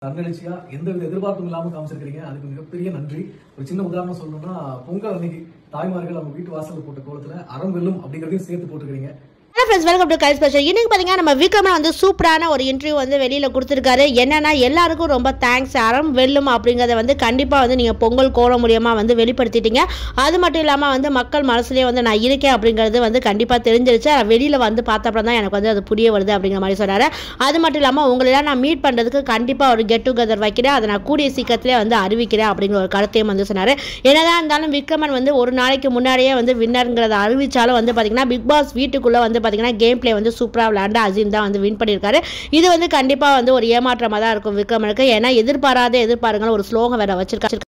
தன்னெழுச்சியா எந்த வித எதிர்பார்ப்பும் இல்லாம காமிச்சிருக்கீங்க அதுக்கு மிகப்பெரிய நன்றி ஒரு சின்ன உதாரணம் சொல்லணும்னா பொங்கல் அன்னைக்கு தாய்மார்கள் அவங்க வீட்டு வாசல்ல போட்ட கோலத்துல அறம் வெல்லும் அப்படிங்கறதையும் சேர்த்து போட்டுக்கிறீங்க ஹலோ ஃப்ரெண்ட்ஸ் வெல்கம் டு கை ஸ்பெஷல் இன்னைக்கு பார்த்தீங்கன்னா நம்ம விக்ரமன் வந்து சூப்பரான ஒரு இன்டர்வியூ வந்து வெளியில் கொடுத்துருக்காரு என்னன்னா எல்லாருக்கும் ரொம்ப தேங்க்ஸ் அறம் வெல்லும் அப்படிங்கிறத வந்து கண்டிப்பாக வந்து நீங்கள் பொங்கல் கோலம் மூலியமாக வந்து வெளிப்படுத்திட்டீங்க அது மட்டும் இல்லாமல் வந்து மக்கள் மனசுலேயே வந்து நான் இருக்கேன் அப்படிங்கிறது வந்து கண்டிப்பாக தெரிஞ்சிருச்சு அதை வெளியில் வந்து பார்த்தப்பறம் தான் எனக்கு வந்து அது புரிய வருது அப்படிங்கிற மாதிரி சொன்னார் அது மட்டும் இல்லாமல் உங்களெல்லாம் நான் மீட் பண்ணுறதுக்கு கண்டிப்பாக ஒரு கெட் டுகெதர் வைக்கிறேன் அதை நான் கூடிய சீக்கிரத்திலே வந்து அறிவிக்கிறேன் அப்படிங்கிற ஒரு கருத்தையும் வந்து சொன்னார் என்னதான் இருந்தாலும் விக்ரமன் வந்து ஒரு நாளைக்கு முன்னாடியே வந்து வின்னருங்கிறத அறிவிச்சாலும் வந்து பார்த்தீங்கன்னா பிக் பாஸ் வீட்டுக்குள்ளே வந்து பார்த்தீங்கன்னா கேம் ப்ளே வந்து சூப்பராக விளையாண்டு அசீம் தான் வந்து வின் பண்ணியிருக்காரு இது வந்து கண்டிப்பாக வந்து ஒரு ஏமாற்றமாக தான் இருக்கும் விக்ரமனுக்கு ஏன்னா எதிர்பாராத எதிர்பாருங்கள் ஒரு ஸ்லோகம் வேற வச்சிருக்காரு